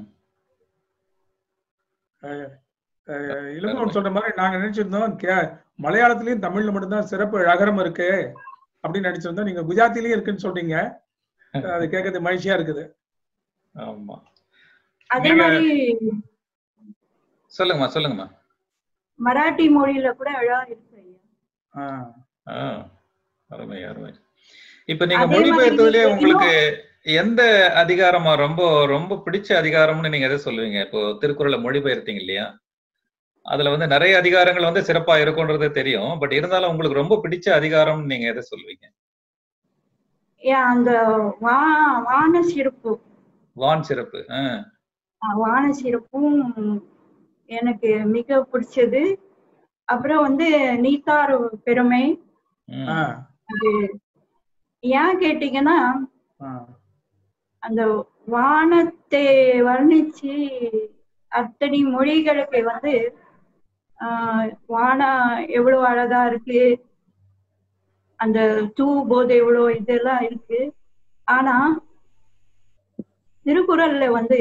அஹ் இளங்கோவன் சொல்ற மாதிரி நாங்க நினைச்சிருந்தோம் கே- மலையாளத்திலயும் தமிழ்ல மட்டும்தான் சிறப்பு அகரம் இருக்கு அப்படின்னு நினைச்சிருந்தோம் நீங்க குஜராத்திலயும் இருக்குன்னு சொல்றீங்க அது கேட்கறது மகிழ்ச்சியா இருக்குது ஆமா அதே நீங்க- மாதிரி சொல்லுங்கம்மா சொல்லுங்கம்மா மராட்டி மொழியில கூட ழா இருக்கு ஐயா ஆஹ் ஆ, அருமை அருமை இப்ப நீங்க அதே மாதிரி மொழிபெயர்த்ததுலயே இன்னும் உங்களுக்கு எந்த அதிகாரமா ரொம்ப ரொம்ப பிடிச்ச அதிகாரம்னு நீங்க எதை சொல்லுவீங்க இப்போ திருக்குறளை மொழிபெயர்த்தீங்க இல்லையா அதுல வந்து நிறைய அதிகாரங்கள் வந்து சிறப்பா இருக்கும்ன்றது தெரியும் பட் இருந்தாலும் உங்களுக்கு ரொம்ப பிடிச்ச அதிகாரம் நீங்க எதை சொல்லுவீங்க ஏன் அந்த வா வான சிறப்பு வான் சிறப்பு ஆ. அஹ் வான சிறப்பும் எனக்கு மிக பிடிச்சது அப்புறம் வந்து நீத்தார் பெருமை ம். ஆ, அது ஏன் கேட்டீங்கன்னா ஆ, அந்த வானத்தை வர்ணிச்சு அத்தனை மொழிகளுக்கு வந்து ஆஹ் வானம் எவ்வளவு அழகா இருக்கு அந்த தூ போதை எவ்வளவு இதெல்லாம் இருக்கு ஆனா திருக்குறள்ல வந்து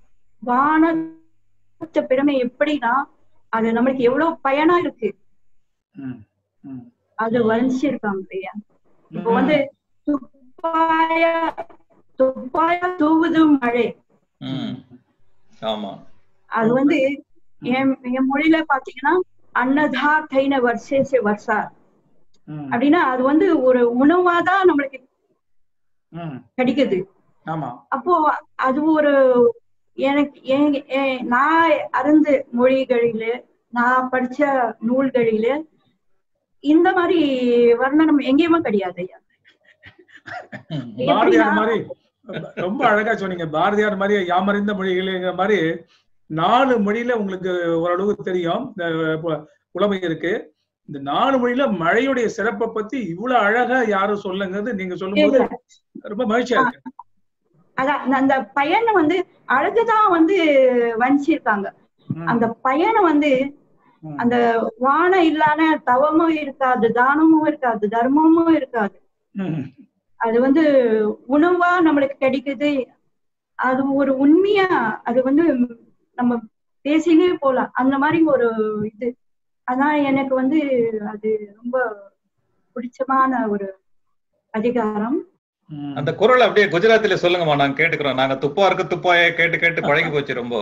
வானத்த பெருமை எப்படின்னா அது நம்மளுக்கு எவ்வளவு பயனா இருக்கு ம், ம். அது வர்ணிச்சிருக்காங்க இல்லையா இப்போ வந்து துப்பாய துப்பாய தூவுது மழை ம். ஆமா அது வந்து என் என் மொழியில பாத்தீங்கன்னா அன்னதா தைன வர்ஷேசே வர்ஷா ம், அப்படின்னா அது வந்து ஒரு உணவாதான் நம்மளுக்கு ம். கிடைக்குது ஆமா அப்போ அது ஒரு எனக்கு எங்க- எ- நான் அறிந்த மொழிகளில நான் படிச்ச நூல்களில இந்த மாதிரி வர்ணனம் எங்கேயுமே கிடையாது ஐயா ம். பாரதியார் மாதிரி ரொம்ப அழகா சொன்னீங்க பாரதியார் மாதிரி யாமறிந்த மொழிகளுங்கிற மாதிரி நாலு மொழியில உங்களுக்கு ஓரளவு தெரியும் இந்த பு- புலமை இருக்கு இந்த நாலு மொழியில மழையுடைய சிறப்பை பத்தி இவ்வளவு அழகா யாரும் சொல்லுங்கிறது நீங்க சொல்லும்போது இல்ல. ரொம்ப மகிழ்ச்சியா இருக்கு அதான் அந்த பயனை வந்து அழகுதான் வந்து வஞ்சிருக்காங்க ம், அந்த பயனை வந்து ம், அந்த வானம் இல்லாத தவமும் இருக்காது தானமும் இருக்காது தர்மமும் இருக்காது ம், அது வந்து உணவா நம்மளுக்கு கிடைக்குது அது ஒரு உண்மையா அது வந்து நம்ம பேசினே போலாம் அந்த மாதிரி ஒரு இது அதான் எனக்கு வந்து அது ரொம்ப பிடிச்சமான ஒரு அதிகாரம் ம். அந்த குரல் அப்படியே குஜராத்தில சொல்லுங்கம்மா நாங்க கேட்டுக்கிறோம் நாங்க துப்பா இருக்க துப்பாய கேட்டு கேட்டு பழகி போச்சு ரொம்ப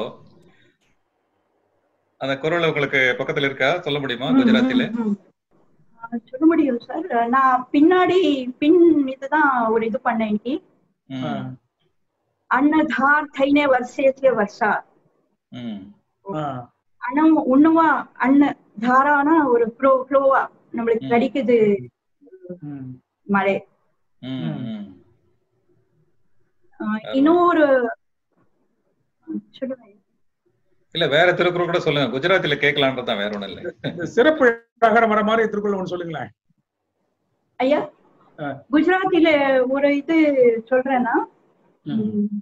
அந்த குரல் உங்களுக்கு பக்கத்துல இருக்கா சொல்ல முடியுமா குஜராத்தில ம், ம், ம். ஆ, சொல்ல முடியும் சார் நான் பின்னாடி பின் இதுதான் ஒரு இது பண்ணேன் இன்னைக்கு ம். ஆ, அன்னதார் தைனே வருஷேசிய வருஷா ம். ஆ, அன்னம் உண்ணுவா அன்ன தாரானா ஒரு ஃப்ளோ ஃப்ளோவா நம்மளுக்கு ம். கிடைக்குது ம். மழை ம். ம். ஆ, இன்னொரு சொல்லுங்க இல்ல வேற திருக்குறள் கூட சொல்லுங்க குஜராத்தில கேட்கலான்றதான் வேற ஒண்ணும் இல்ல இந்த சிறப்பு அழகர வர மாதிரி திருக்குறள் ஒன்று சொல்லுங்களேன் ஐயா ஆ. குஜராத்தில ஒரு இது சொல்றேன்னா ம். हम्म।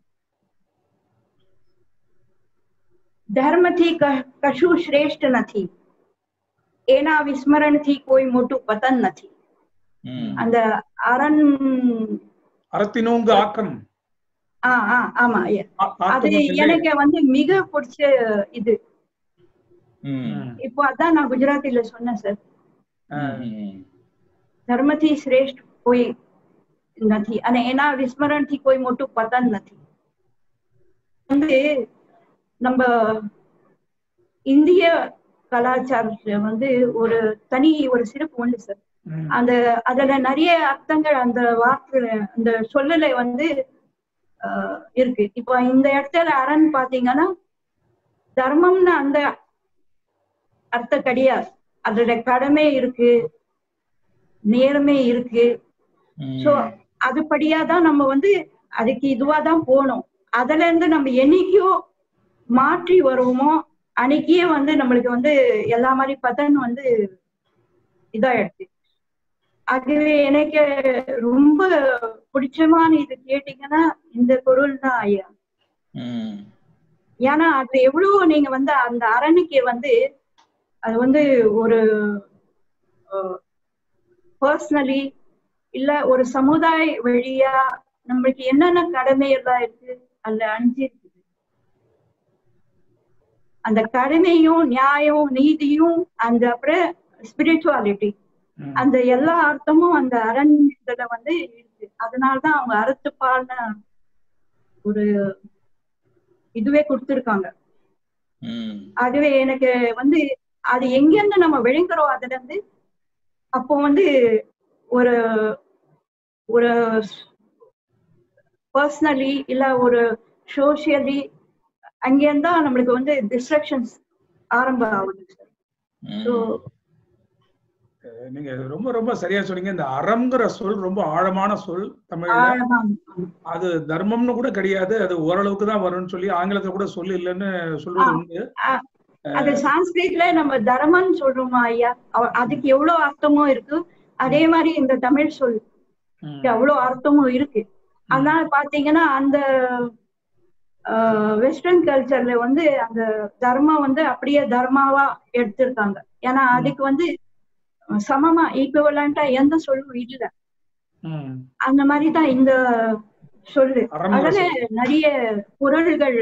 ધર્મથી ક- કશું શ્રેષ્ઠ નથી એના વિસ્મરણથી કોઈ મોટું પતન નથી ம். அந்த அரண் அறத்தினோங்கு ஆக்கம் ஆ ஆ ஆமா ஐயா ஆ- அது ஆக்கம் இல்லை. எனக்கு வந்து மிக பிடிச்ச இது ம். ம், இப்போ அதான் நான் குஜராத்தில சொன்னேன் சார் ஆ, ம். ધર્મથી શ્રેષ્ઠ કોઈ નથી અને એના વિસ્મરણથી કોઈ મોટું પતન નથી வந்து நம்ம இந்திய கலாச்சாரத்துல வந்து ஒரு தனி ஒரு சிறப்பு உண்டு சார் ம், அந்த அதுல நிறைய அர்த்தங்கள் அந்த வார்த்தை அந்த சொல்லலை வந்து ஆஹ், இருக்கு இப்போ இந்த இடத்துல அரண் பாத்தீங்கன்னா தர்மம்னு அந்த அர்த்தம் கிடையாது அதோட கடமை இருக்கு நேர்மை இருக்கு ம். சோ அதுபடியா தான் நம்ம வந்து அதுக்கு இதுவா தான் போகணும் அதுல இருந்து நம்ம என்னைக்கோ மாற்றி வருவோமோ அன்னைக்கே வந்து நம்மளுக்கு வந்து எல்லா மாதிரி பதன் வந்து இதாயிடுச்சு ஆகவே எனக்கு ரொம்ப பிடிச்சமான இது கேட்டீங்கன்னா இந்த பொருள் தான் ஐயா ம். ஏன்னா அது எவ்வளவு நீங்க வந்து அந்த அரணுக்கு வந்து அது வந்து ஒரு பர்சனலி இல்ல ஒரு சமுதாய வழியா நம்மளுக்கு என்னென்ன கடமை எல்லாம் இருக்கு அதுல அஞ்சு இருக்குது அந்த கடமையும் நியாயம் நீதியும் அந்த அப்புறம் ஸ்பிரிச்சுவாலிட்டி ம். அந்த எல்லா அர்த்தமும் அந்த அரண் இதுல வந்து இருக்கு அதனாலதான் அவங்க அறத்துப்பால்னு ஒரு இதுவே கொடுத்திருக்காங்க ம். ஆகவே எனக்கு வந்து அது எங்கிருந்து நம்ம விழுங்குறோம் அதுல இருந்து அப்போ வந்து ஒரு ஒரு பர்சனலி இல்ல ஒரு சோசியலி அங்கேருந்தா நம்மளுக்கு வந்து டிஸ்ட்ரக்ஷன்ஸ் ஆரம்பம் ஆகுது சார் ஸோ ம். நீங்க ரொம்ப ரொம்ப சரியா சொன்னீங்க இந்த அறம்ங்கிற சொல் ரொம்ப ஆழமான சொல் தமிழ்ல ஆழமா அது தர்மம்னு கூட கிடையாது அது ஓரளவுக்கு தான் வரும்னு சொல்லி ஆங்கிலத்துல கூட சொல்லு இல்லைன்னு சொல்றது ஆ. உண்டு அது சான்ஸ்கிரிட்ல நம்ம தர்மம்னு சொல்றோமா ஐயா அவ- அதுக்கு எவ்வளவு அர்த்தமும் இருக்கு அதே மாதிரி இந்த தமிழ் சொல் ம். அவ்வளவு அர்த்தமும் இருக்கு அதனால பாத்தீங்கன்னா அந்த வெஸ்டர்ன் கல்ச்சர்ல வந்து அந்த தர்மம் வந்து அப்படியே தர்மாவா எடுத்திருக்காங்க ஏன்னா அதுக்கு வந்து அஹ், சமமா ஈக்குவலண்டா எந்த சொல்லும் இல்ல ம். அந்த மாதிரி தான் இந்த சொல்லு அறம்ங்கிற அதுல சொல். நிறைய பொருள்கள்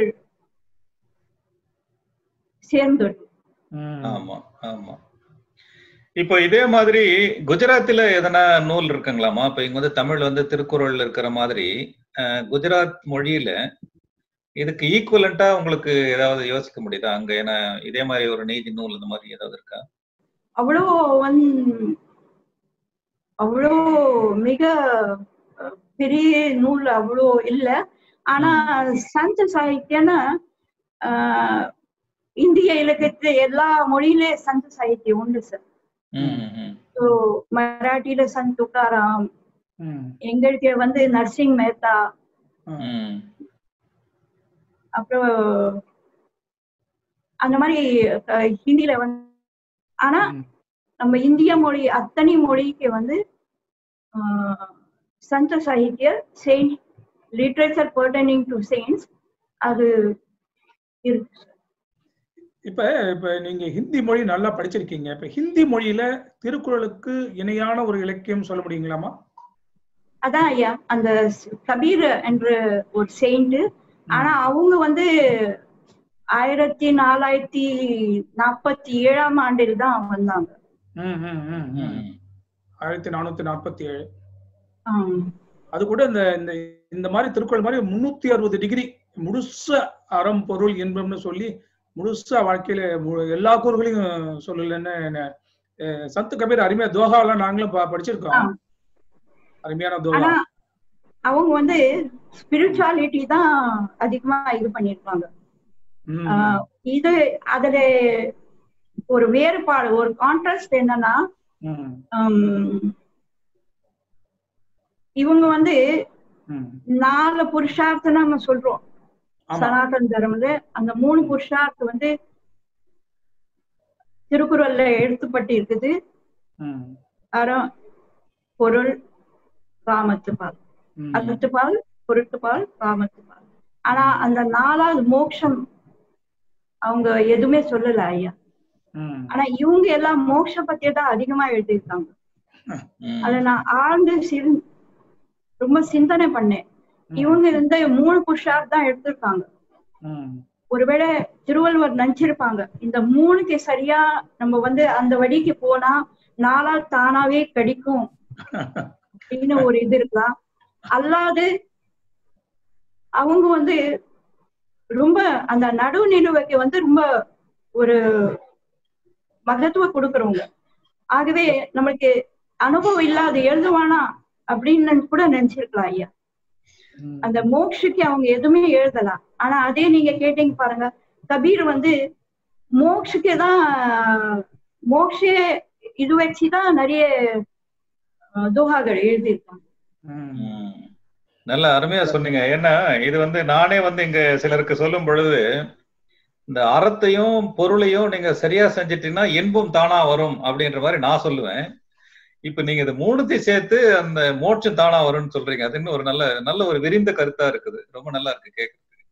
சேர்ந்து ம். ஆமா ஆமா இப்போ இதே மாதிரி குஜராத்தில எதனா நூல் இருக்குங்களாமா இப்ப இங்க வந்து தமிழ் வந்து திருக்குறள் இருக்கிற மாதிரி அஹ், குஜராத் மொழியில இதுக்கு ஈக்குவலண்டா உங்களுக்கு ஏதாவது யோசிக்க முடியுதா அங்க ஏன்னா இதே மாதிரி ஒரு நீதி நூல் இந்த மாதிரி ஏதாவது இருக்கா அவ்வளோ வந் அவ்வளோ மிக அஹ், பெரிய நூல் அவ்வளோ இல்ல ஆனா சந்த சாகித்யம்னா ஆஹ், இந்திய இலக்கியத்துல எல்லா மொழியிலே சந்த சாகித்யம் உண்டு சார் ம், ம், ம். ஸோ மராட்டியில சந்த் துக்காராம் ம். எங்களுக்கு வந்து நர்சிங் மேத்தா ம். அப்புறம் அந்த மாதிரி அஹ், ஹிந்தில வந்து ஆனா ம். நம்ம இந்திய மொழி அத்தனை மொழிக்கு வந்து ஆஹ், சந்த Sahitya saint literature burdening to chains அது இருக்கு இப்ப இப்ப நீங்க ஹிந்தி மொழி நல்லா படிச்சிருக்கீங்க இப்ப ஹிந்தி மொழியில திருக்குறளுக்கு இணையான ஒரு இலக்கியம் சொல்ல முடியுங்களாமா அதான் ஐயா அந்த கபீர் என்ற ஒரு செயிண்ட் ஆனா அவங்க வந்து ஆயிரத்தி நாலாயிரத்தி நாற்பத்தி ஏழாம் ஆண்டில் தான் வந்தாங்க ம், ம், ம், ம். ம். ஆயிரத்தி நானூத்தி நாற்பத்தி ஏழு ஆம். அது கூட இந்த இந்த இந்த மாதிரி திருக்குறள் மாதிரி முன்னூத்தி அறுபது டிகிரி முழுச அறம் பொருள் இன்பம்னு சொல்லி முழுசா வாழ்க்கையில மு- எல்லா கூறுகளையும் சொல்லலன்னு என்ன- அஹ் சத்து கபீர் அருமையா தோஹாலாம் நாங்களும் ப- படிச்சிருக்கோம் ஆ. அருமையான தோஹா ஆனா அவங்க வந்து ஸ்பிரிச்சுவாலிட்டி தான் அதிகமா இது பண்ணிருப்பாங்க ம், ஆஹ் இது அதுல ஒரு வேறுபாடு ஒரு கான்ட்ராஸ்ட் என்னன்னா ம், ஹம், இவங்க வந்து ம். நாலு புருஷார்த்தம் நம்ம சொல்றோம் ஆமா சனாதன தர்மத்துல அந்த மூணு புருஷார்த்தம் வந்து திருக்குறள்ல எழுத்துப்பட்டு இருக்குது ம், அறம் பொருள் காமத்துப்பால் ம், அகத்துப்பால் பொருட்டுப்பால் காமத்துப்பால் ஆனா அந்த நாலாவது மோட்சம் அவங்க எதுவுமே சொல்லல ஐயா ம், ஆனா இவங்க எல்லாம் மோட்ச பத்தியே தான் அதிகமா எழுதியிருக்காங்க ம். அத நான் ஆழ்ந்து சிந் ரொம்ப சிந்தனை பண்ணேன் இவங்க இந்த மூணு புருஷார்த் தான் எடுத்திருக்காங்க ம், ஒருவேளை திருவள்ளுவர் நினைச்சிருப்பாங்க இந்த மூணுக்கு சரியா நம்ம வந்து அந்த வழிக்கு போனா நாளா தானாவே கிடைக்கும் அப்படின்னு ஒரு இது இருக்கலாம் அல்லாது அவங்க வந்து ரொம்ப அந்த நடுநிலுவைக்கு வந்து ரொம்ப ஒரு மகத்துவம் கொடுக்கறவங்க ஆகவே நம்மளுக்கு அனுபவம் இல்லாத எழுதுவானா அப்படின்னு கூட நினைச்சிருக்கலாம் ஐயா ம். அந்த மோக்ஷுக்கு அவங்க எதுவுமே எழுதலாம் ஆனா அதே நீங்க கேட்டீங்க பாருங்க கபீர் வந்து மோக்ஷுக்கு தான் மோக்ஷே இது வச்சுதான் நிறைய அஹ், தோஹாகள் எழுதியிருக்காங்க ம், ம். நல்ல அருமையா சொன்னீங்க ஏன்னா இது வந்து நானே வந்து இங்க சிலருக்கு சொல்லும் பொழுது இந்த அறத்தையும் பொருளையும் நீங்க சரியா செஞ்சிட்டீங்கன்னா இன்பம் தானா வரும் அப்படின்ற மாதிரி நான் சொல்லுவேன் இப்ப நீங்க இது மூணுத்தையும் சேர்த்து அந்த மோட்சம் தானா வரும்னு சொல்றீங்க அது இன்னும் ஒரு நல்ல நல்ல ஒரு விரிந்த கருத்தா இருக்குது ரொம்ப நல்லா இருக்கு கேட்க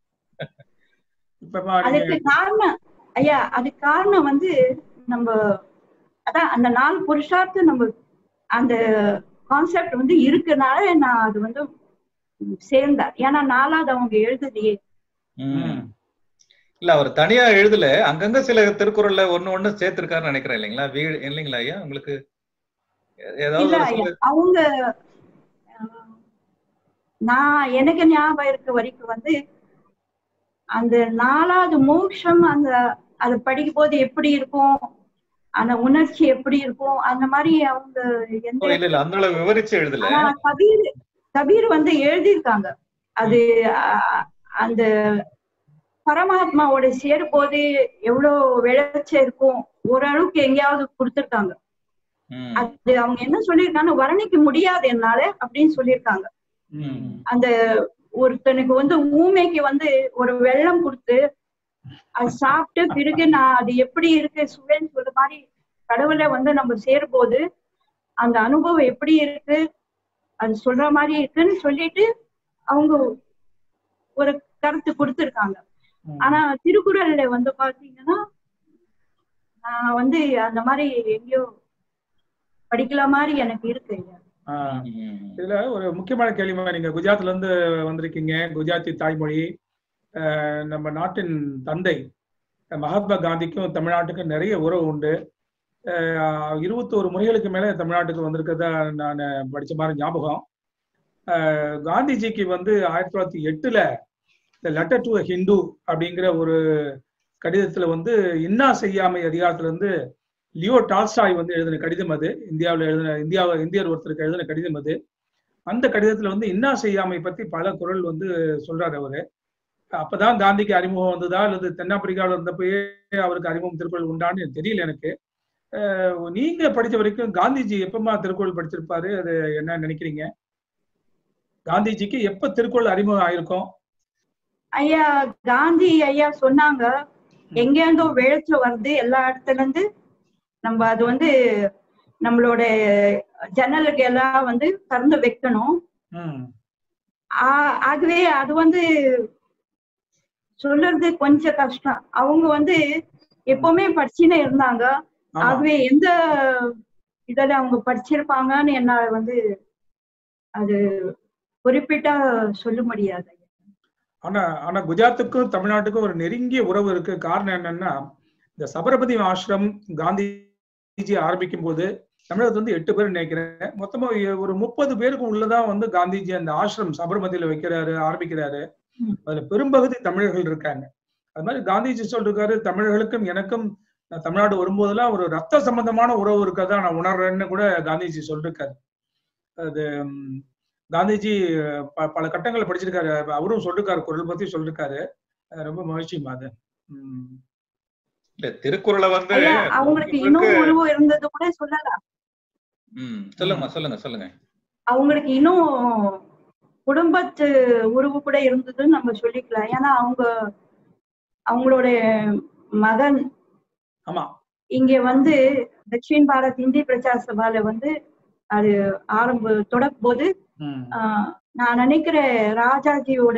இப்பமா நீங்க அதுக்கு காரணம் ஐயா அதுக்கு காரணம் வந்து நம்ம அதான் அந்த நாலு புருஷார்த்தம் நம்ம அந்த கான்செப்ட் வந்து இருக்கனால நான் அது வந்து சேர்ந்தேன் ஏன்னா நாலாவது அவங்க எழுதுதையே ம். இல்ல அவர் தனியா எழுதல அங்கங்க சில திருக்குறள்ல ஒண்ணு ஒண்ணு சேர்த்திருக்காருன்னு நினைக்கிறேன் இல்லைங்களா வீடு இல்லைங்களா ஐயா உங்களுக்கு ஏதாவது இல்ல ஒரு ஐயா சில- அவங்க அஹ், நான் எனக்கு ஞாபகம் இருக்க வரைக்கும் வந்து அந்த நாலாவது மோட்சம் அந்த அதை படிக்கும் போது எப்படி இருக்கும் அந்த உணர்ச்சி எப்படி இருக்கும் அந்த மாதிரி அவங்க எந்த ஓ, இல்ல இல்ல அந்த அளவு விவரிச்சு எழுதல ஆனா கபீர் கபீர் வந்து எழுதியிருக்காங்க அது அஹ், அந்த பரமாத்மாவோட சேரும் போது எவ்வளவு விளைச்ச இருக்கும் ஓரளவுக்கு எங்கேயாவது கொடுத்திருக்காங்க ம், அது அவங்க என்ன சொல்லியிருக்காங்க வர்ணிக்க முடியாது என்னால அப்படின்னு சொல்லியிருக்காங்க ம். அந்த ஒருத்தனுக்கு வந்து ஊமைக்கு வந்து ஒரு வெள்ளம் கொடுத்து அது சாப்பிட்டு பிறகு நான் அது எப்படி இருக்கு சுவைன்னு சொல்ற மாதிரி கடவுளை வந்து நம்ம சேரும்போது அந்த அனுபவம் எப்படி இருக்கு அது சொல்ற மாதிரி இருக்குன்னு சொல்லிட்டு அவங்க ஒரு கருத்து கொடுத்திருக்காங்க ம். ஆனா திருக்குறள்ல வந்து பாத்தீங்கன்னா நான் வந்து அந்த மாதிரி எங்கேயோ படிக்கல மாதிரி எனக்கு இருக்கு ஐயா. ஆ. ம், இதுல ஒரு முக்கியமான கேள்வி நீங்க குஜராத்ல இருந்து வந்திருக்கீங்க குஜராத்தி தாய்மொழி அஹ், நம்ம நாட்டின் தந்தை மகாத்மா காந்திக்கும் தமிழ்நாட்டுக்கும் நிறைய உறவு உண்டு அஹ், இருபத்தோரு முறைகளுக்கு மேல தமிழ்நாட்டுக்கு வந்திருக்கிறதா நான் படிச்ச மாதிரி ஞாபகம் அஹ், காந்திஜிக்கு வந்து ஆயிரத்தி தொள்ளாயிரத்தி எட்டுல இந்த லெட்டர் டு ஹிந்து அப்படிங்கிற ஒரு கடிதத்துல வந்து இன்னா செய்யாமை அதிகாரத்துல இருந்து லியோ டால்ஸ்டாய் வந்து எழுதின கடிதம் அது இந்தியாவில் எழுதின இந்தியாவை இந்தியர் ஒருத்தருக்கு எழுதின கடிதம் அது அந்த கடிதத்துல வந்து இன்னா செய்யாமை பத்தி பல குரல் வந்து சொல்றாரு அவரு அப்பதான் காந்திக்கு அறிமுகம் வந்ததா அல்லது தென்னாப்பிரிக்காவில் இருந்தப்பயே அவருக்கு அறிமுகம் திருக்குறள் உண்டான்னு எனக்கு தெரியல எனக்கு அஹ் நீங்க படிச்ச வரைக்கும் காந்திஜி எப்பமா திருக்குறள் படிச்சிருப்பாரு அது என்ன நினைக்கிறீங்க காந்திஜிக்கு எப்ப திருக்குறள் அறிமுகம் ஆயிருக்கும் ஐயா காந்தி ஐயா சொன்னாங்க எங்கேருந்தோ வெளிச்சம் வருது எல்லா இடத்துல இருந்து நம்ம அது வந்து நம்மளோட ஜன்னலுக்கு எல்லாம் வந்து திறந்து வைக்கணும் ம் ஆ- ஆகவே அது வந்து சொல்றது கொஞ்சம் கஷ்டம் அவங்க வந்து எப்பவுமே படிச்சுன்னு இருந்தாங்க ஆமா ஆகவே எந்த இதுல அவங்க படிச்சிருப்பாங்கன்னு என்னால வந்து அது குறிப்பிட்டா சொல்ல முடியாது ஆனா ஆனா குஜராத்துக்கும் தமிழ்நாட்டுக்கும் ஒரு நெருங்கிய உறவு இருக்கு காரணம் என்னன்னா இந்த சபரமதி ஆசிரம் காந்திஜி ஆரம்பிக்கும் போது தமிழகத்துல வந்து எட்டு பேர் நினைக்கிறேன் மொத்தமா எ- ஒரு முப்பது பேருக்கு உள்ளதான் வந்து காந்திஜி அந்த ஆசிரம் சபர்மதியில வைக்கிறாரு ஆரம்பிக்கிறாரு ம். அதுல பெரும்பகுதி தமிழர்கள் இருக்காங்க அது மாதிரி காந்திஜி சொல்லிருக்காரு தமிழர்களுக்கும் எனக்கும் நான் தமிழ்நாடு வரும்போதெல்லாம் ஒரு ரத்த சம்பந்தமான உறவு இருக்கதான் நான் உணர்றேன்னு கூட காந்திஜி சொல்லிருக்காரு அது ம், காந்திஜி ப- பல கட்டங்களை படிச்சிருக்காரு அவரும் சொல்லிருக்காரு குரல் பத்தி சொல்லிருக்காரு அது ரொம்ப மகிழ்ச்சிமா அது ம். இல்ல திருக்குறளை வந்து ஐயா அவங்களுக்கு இன்னும் உறவு இருந்தது கூட சொல்லலாம் ம், சொல்லுங்க சொல்லுங்க சொல்லுங்க அவங்களுக்கு இன்னும் குடும்பத்து உறவு கூட இருந்ததுன்னு நம்ம சொல்லிக்கலாம் ஏன்னா அவங்க அவங்களோட மகன் ஆமா இங்க வந்து தட்சின் பாரத் இந்தி பிரச்சார சபால வந்து அது ஆரம்ப தொடக்கும் போது ம். ஆஹ், நான் நினைக்கிறேன் ராஜாஜியோட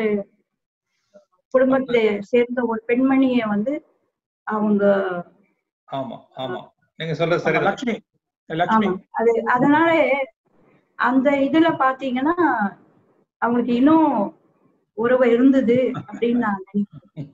குடும்பத்துல சேர்ந்த ஒரு பெண்மணிய வந்து அவங்க ஆமா ஆமா நீங்க சொல்றது ஆமா, சரிதான் லக்ஷ்மி லக்ஷ்மி ஆமா அது அதனால அந்த இதுல பாத்தீங்கன்னா அவங்களுக்கு இன்னும் உறவு இருந்தது அப்படின்னு நான் நினைக்கிறேன்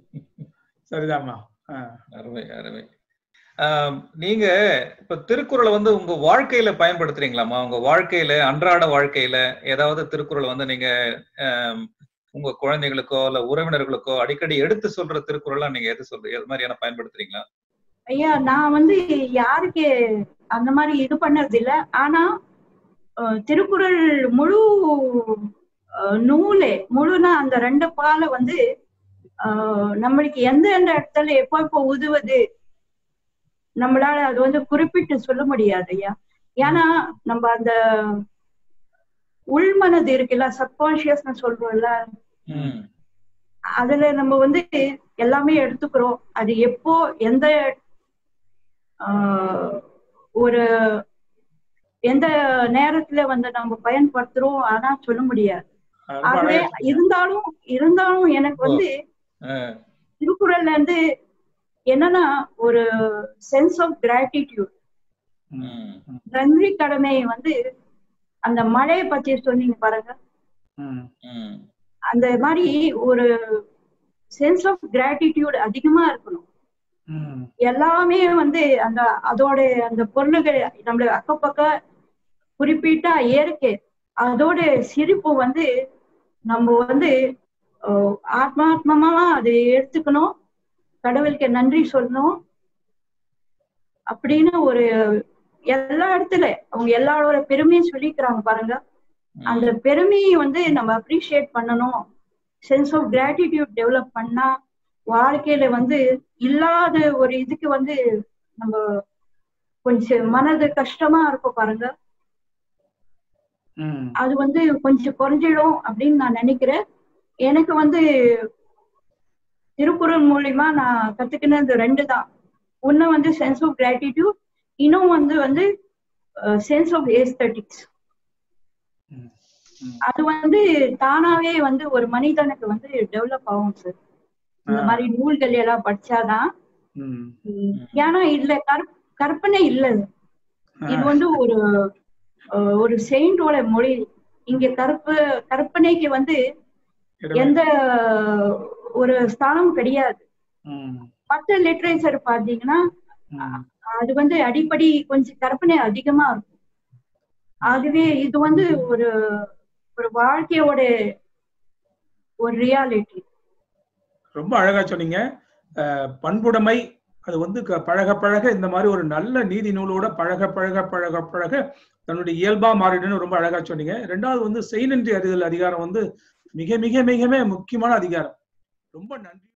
சரிதாம்மா ஆ. அருமை அருமை ஆம், நீங்க இப்ப திருக்குறளை வந்து உங்க வாழ்க்கையில பயன்படுத்துறீங்களாமா உங்க வாழ்க்கையில அன்றாட வாழ்க்கையில ஏதாவது திருக்குறள் வந்து நீங்க ஆம், உங்க குழந்தைகளுக்கோ இல்ல உறவினர்களுக்கோ அடிக்கடி எடுத்து சொல்ற திருக்குறளா நீங்க எது சொல்ற எது மாதிரியான பயன்படுத்துறீங்களா ஐயா நான் வந்து யாருக்கு அந்த மாதிரி இது பண்ணது இல்ல ஆனா அஹ், திருக்குறள் முழு அஹ், நூலே முழுனா அந்த ரெண்டு பாலை வந்து அஹ், நம்மளுக்கு எந்த எந்த இடத்துல எப்போ எப்போ உதவுது நம்மளால அது வந்து குறிப்பிட்டு சொல்ல முடியாது ஐயா ஏன்னா நம்ம அந்த உள்மனது இருக்குல்ல சப்கான்சியஸ்னு சொல்றோம்ல ம் அதுல நம்ம வந்து எல்லாமே எடுத்துக்கிறோம் அது எப்போ எந்த ஆஹ், ஒரு எந்த நேரத்துல வந்து நம்ம பயன்படுத்துறோம் ஆனா சொல்ல முடியாது அது ரொம்ப ஆகவே அழகா சொன்னீங்க. இருந்தாலும் இருந்தாலும் எனக்கு வந்து ஆ, திருக்குறள்ல இருந்து என்னன்னா ஒரு சென்ஸ் ஆஃப் கிராட்டிடியூட் ம் நன்றி கடமை வந்து அந்த மழையை பத்தி சொன்னீங்க பாருங்க ம். ம் அந்த மாதிரி ஒரு சென்ஸ் ஆஃப் கிராட்டிடியூட் அதிகமா இருக்கணும் ம். எல்லாமே வந்து அந்த அதோட அந்த பொருளுகள் நம்மள அக்கப்பக்க குறிப்பிட்டா இயற்கை அதோட சிரிப்பு வந்து நம்ம வந்து அஹ், ஆத்மாத்மமா அதை எடுத்துக்கணும் கடவுளுக்கு நன்றி சொல்லணும் அப்படின்னு ஒரு எல்லா இடத்துல அவங்க எல்லாரோட பெருமையும் சொல்லிக்கிறாங்க பாருங்க அந்த பெருமையை வந்து நம்ம அப்ரிஷியேட் பண்ணணும் சென்ஸ் ஆஃப் கிராட்டிடியூட் டெவலப் பண்ணா வாழ்க்கையில வந்து இல்லாத ஒரு இதுக்கு வந்து நம்ம கொஞ்சம் மனது கஷ்டமா இருக்கும் பாருங்க ம் அது வந்து கொஞ்சம் குறைஞ்சிடும் அப்படின்னு நான் நினைக்கிறேன் எனக்கு வந்து திருக்குறள் மூலியமா நான் கத்துக்கினது ரெண்டு தான் ஒண்ணு வந்து சென்ஸ் ஆஃப் கிராட்டிடியூட் இன்னும் வந்து வந்து சென்ஸ் ஆஃப் ஏஸ்தட்டிக்ஸ் ம், ம். அது வந்து தானாவே வந்து ஒரு மனிதனுக்கு வந்து டெவலப் ஆகும் சார் இந்த ஆ. மாதிரி நூல்கள் எல்லாம் படிச்சாதான் ம் உம், ஏன்னா இதுல கற்- கற்பனை இல்ல இது வந்து ஒரு அஹ், ஒரு செயின்டோட மொழி இங்க கற்ப கற்பனைக்கு வந்து இடமே- எந்த ஒரு ஸ்தானம் கிடையாது ம், மற்ற லிட்ரேச்சர் பாத்தீங்கன்னா ம், அது வந்து அடிப்படை கொஞ்சம் கற்பனை அதிகமா இருக்கும் ஆகவே இது வந்து ஒரு ஒரு வாழ்க்கையோட ஒரு ரியாலிட்டி ரொம்ப அழகா சொன்னீங்க அஹ், பண்புடைமை அது வந்து க- பழக பழக இந்த மாதிரி ஒரு நல்ல நீதி நூலோட பழக பழக பழக பழக தன்னுடைய இயல்பா மாறிடுன்னு ரொம்ப அழகா சொன்னீங்க ரெண்டாவது வந்து செய்நன்றி அறிதல் அதிகாரம் வந்து மிக மிக மிக முக்கியமான அதிகாரம் ரொம்ப நன்றி